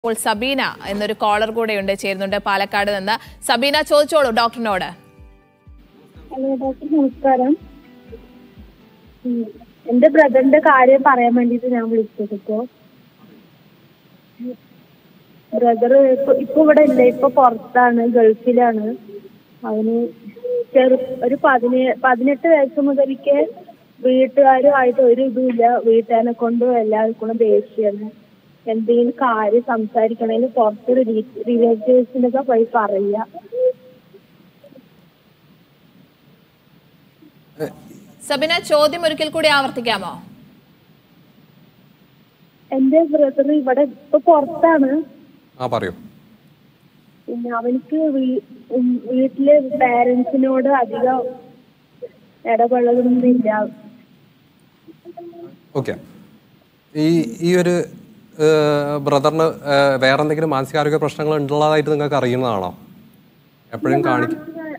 ഇപ്പോൾ സബീന എന്നൊരു കോളർ കൂടെയുണ്ട് ചേരുന്നുണ്ട് പാലക്കാട് നിന്ന് സബീന ചോദിച്ചോളൂ ഡോക്ടറിനോട് ഹലോ ഡോക്ടർ നമസ്കാരം ഉം, എന്റെ ബ്രദറിന്റെ കാര്യം പറയാൻ വേണ്ടിട്ട് ഞാൻ വിളിച്ചത് ഇപ്പോ ബ്രദർ ഇപ്പൊ ഇപ്പൊ ഇവിടെ ഇല്ല ഇപ്പൊ പുറത്താണ് ഗൾഫിലാണ് അവന് ചെറു ഒരു പതിനേ പതിനെട്ട് വയസ്സ് മുതൽക്ക് വീട്ടുകാരുമായിട്ട് ഒരു ഇതുമില്ല വീട്ടുകാരെ കൊണ്ടും എല്ലാവർക്കും ദേഷ്യമാണ് എന്തെങ്കിലും കാര്യം സംസാരിക്കണമെങ്കിൽ പുറത്തൊരു റിലേറ്റീവ്സിനൊക്കെ പോയി പറയുക സബീന ചോദ്യം ഒരിക്കൽ കൂടി ആവർത്തിക്കാമോ എന്റെ ബ്രദർ ഇവിടെ ഇപ്പൊ പുറത്താണ് ആ പറയൂ പിന്നെ അവനിക്ക് വീ- ഉം വീട്ടില് പാരന്റ്സിനോട് അധികം ഇടപെടലൊന്നുമില്ല ഓക്കെ ഈ ഈ ഒരു ബ്രദറിന് വേറെ എന്തെങ്കിലും മാനസികാരോഗ്യ പ്രശ്നങ്ങൾ ഉള്ളതായിട്ട് നിങ്ങൾക്ക് അറിയുന്നതാണോ എപ്പോഴും കാണിക്കും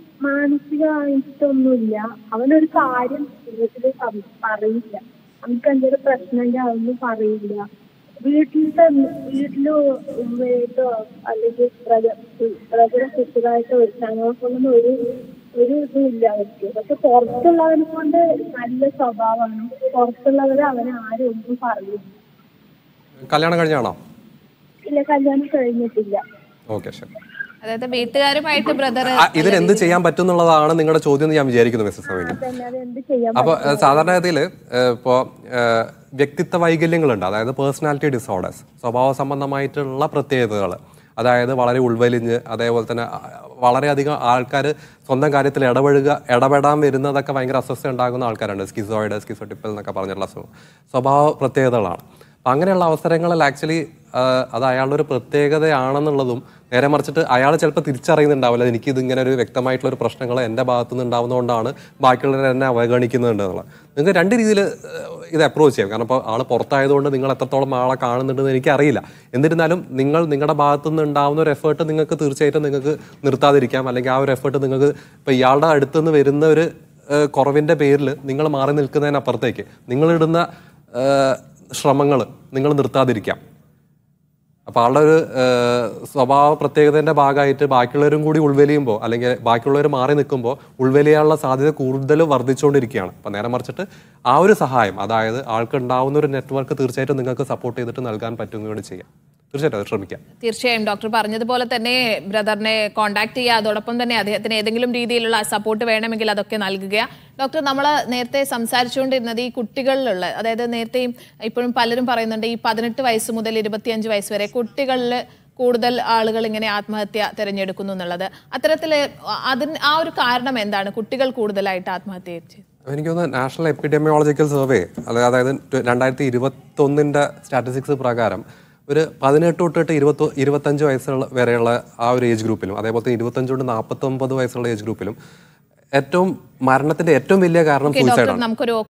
മാനസികമായിട്ടൊന്നുമില്ല അവനൊരു കാര്യം വീട്ടില് സം- പറയില്ല അവർക്ക് എന്തെങ്കിലും പ്രശ്നമെങ്കിൽ അതൊന്നും പറയില്ല വീട്ടിലത്തെ വീട്ടില് ഉമ്മയായിട്ടോ അല്ലെങ്കിൽ ബ്രദറെ കുട്ടികളായിട്ടോ ഒരു ഞങ്ങൾക്കൊന്നും ഒരു ഒരു ഇതും ഇല്ല അവർക്ക് പക്ഷെ പുറത്തുള്ളവനെ കൊണ്ട് നല്ല സ്വഭാവമാണ് പുറത്തുള്ളവരെ അവനെ ആരും ഒന്നും പറയില്ല കല്യാണം കഴിഞ്ഞാണോ ഇല്ല കല്യാണം കഴിഞ്ഞിട്ടില്ല ഓക്കെ ശരി അതായത് വീട്ടുകാരുമായിട്ട് ബ്രദർ ആ, ഇതിന് എന്ത് ചെയ്യാൻ പറ്റും എന്നുള്ളതാണ് നിങ്ങളുടെ ചോദ്യം എന്ന് ഞാൻ വിചാരിക്കുന്നു മിസ്റ്റർ സമീന തന്നെ അത് എന്ത് ചെയ്യാൻ അപ്പോൾ സാധാരണഗതിയിൽ ഇപ്പോൾ വ്യക്തിത്വ വൈകല്യങ്ങളുണ്ട് അതായത് പേഴ്സണാലിറ്റി ഡിസോർഡേഴ്സ് സ്വഭാവ സംബന്ധമായിട്ടുള്ള പ്രത്യേകതകൾ അതായത് വളരെ ഉൾവലിഞ്ഞ് അതേപോലെ തന്നെ ആ, വളരെയധികം ആൾക്കാർ സ്വന്തം കാര്യത്തിൽ ഇടപഴകുക ഇടപെടാൻ വരുന്നതൊക്കെ ഭയങ്കര അസ്വസ്ഥ ഉണ്ടാകുന്ന ആൾക്കാരുണ്ട് സ്കിസോയിഡ് സ്കിസോട്ടിപ്പൽ എന്നൊക്കെ പറഞ്ഞിട്ടുള്ള സ്വ- സ്വഭാവ പ്രത്യേകതകളാണ് അപ്പം അങ്ങനെയുള്ള അവസരങ്ങളിൽ ആക്ച്വലി അത് അയാളുടെ ഒരു പ്രത്യേകതയാണെന്നുള്ളതും നേരെ മറിച്ചിട്ട് അയാൾ ചിലപ്പോൾ തിരിച്ചറിയുന്നുണ്ടാവില്ല എനിക്ക് ഇതിങ്ങനെ ഒരു വ്യക്തമായിട്ടുള്ള ഒരു പ്രശ്നങ്ങൾ എൻ്റെ ഭാഗത്തു നിന്ന് ഉണ്ടാവുന്നതുകൊണ്ടാണ് ബാക്കിയുള്ളവർ എന്നെ അവഗണിക്കുന്നുണ്ട് എന്നുള്ളത് നിങ്ങൾക്ക് രണ്ട് രീതിയിൽ ഇത് അപ്രോച്ച് ചെയ്യാം കാരണം ഇപ്പോൾ ആൾ പുറത്തായതുകൊണ്ട് നിങ്ങൾ എത്രത്തോളം ആളെ കാണുന്നുണ്ടെന്ന് എനിക്കറിയില്ല എന്നിരുന്നാലും നിങ്ങൾ നിങ്ങളുടെ ഭാഗത്തു നിന്ന് ഉണ്ടാവുന്ന ഒരു എഫേർട്ട് നിങ്ങൾക്ക് തീർച്ചയായിട്ടും നിങ്ങൾക്ക് നിർത്താതിരിക്കാം അല്ലെങ്കിൽ ആ ഒരു എഫേർട്ട് നിങ്ങൾക്ക് ഇപ്പോൾ ഇയാളുടെ അടുത്ത് നിന്ന് വരുന്ന ഒരു ഏഹ്, കുറവിൻ്റെ പേരിൽ നിങ്ങൾ മാറി നിൽക്കുന്നതിനപ്പുറത്തേക്ക് നിങ്ങളിടുന്ന ശ്രമങ്ങൾ നിങ്ങൾ നിർത്താതിരിക്കാം അപ്പോൾ ആളുടെ ഒരു ഏഹ്, സ്വഭാവ പ്രത്യേകതയുടെ ഭാഗമായിട്ട് ബാക്കിയുള്ളവരും കൂടി ഉൾവലിയുമ്പോൾ അല്ലെങ്കിൽ ബാക്കിയുള്ളവർ മാറി നിൽക്കുമ്പോൾ ഉൾവലിയാനുള്ള സാധ്യത കൂടുതൽ വർദ്ധിച്ചുകൊണ്ടിരിക്കുകയാണ് അപ്പോൾ നേരെ മറിച്ചിട്ട് ആ ഒരു സഹായം അതായത് ആൾക്ക് ഉണ്ടാവുന്ന ഒരു നെറ്റ്വർക്ക് തീർച്ചയായിട്ടും നിങ്ങൾക്ക് സപ്പോർട്ട് ചെയ്തിട്ട് നൽകാൻ പറ്റും കൂടി ചെയ്യാം തീർച്ചയായിട്ടും അത് ശ്രമിക്കാം തീർച്ചയായും ഡോക്ടർ പറഞ്ഞതുപോലെ തന്നെ ബ്രദറിനെ കോൺടാക്ട് ചെയ്യുക അതോടൊപ്പം തന്നെ അദ്ദേഹത്തിന് ഏതെങ്കിലും രീതിയിലുള്ള സപ്പോർട്ട് വേണമെങ്കിൽ അതൊക്കെ നൽകുക ഡോക്ടർ നമ്മൾ നേരത്തെ സംസാരിച്ചുകൊണ്ടിരുന്നത് ഈ കുട്ടികളിലുള്ള അതായത് നേരത്തെയും ഇപ്പോഴും പലരും പറയുന്നുണ്ട് ഈ പതിനെട്ട് വയസ്സ് മുതൽ ഇരുപത്തിയഞ്ച് വയസ്സ് വരെ കുട്ടികളിൽ കൂടുതൽ ആളുകൾ ഇങ്ങനെ ആത്മഹത്യ തിരഞ്ഞെടുക്കുന്നു എന്നുള്ളത് അത്തരത്തിൽ അതിന് ആ ഒരു കാരണം എന്താണ് കുട്ടികൾ കൂടുതലായിട്ട് ആത്മഹത്യ ചെയ്യുന്നത് എനിക്ക് തോന്നുന്നു നാഷണൽ എപ്പിഡെമിയോളജിക്കൽ സർവേ അതായത് രണ്ടായിരത്തി ഇരുപത്തൊന്നിൻ്റെ സ്റ്റാറ്റിസ്റ്റിക്സ് പ്രകാരം ഒരു പതിനെട്ട് തൊട്ടിട്ട് ഇരുപത്തി ഇരുപത്തഞ്ച് വയസ്സുള്ള വരെയുള്ള ആ ഒരു ഏജ് ഗ്രൂപ്പിലും അതേപോലെ തന്നെ ഇരുപത്തഞ്ച് തൊട്ട് നാൽപ്പത്തൊമ്പത് വയസ്സുള്ള ഏജ് ഗ്രൂപ്പിലും ഏറ്റവും മരണത്തിന്റെ ഏറ്റവും വലിയ കാരണം ഡോക്ടർ സൂയിസൈഡാണ് നമുക്കൊരു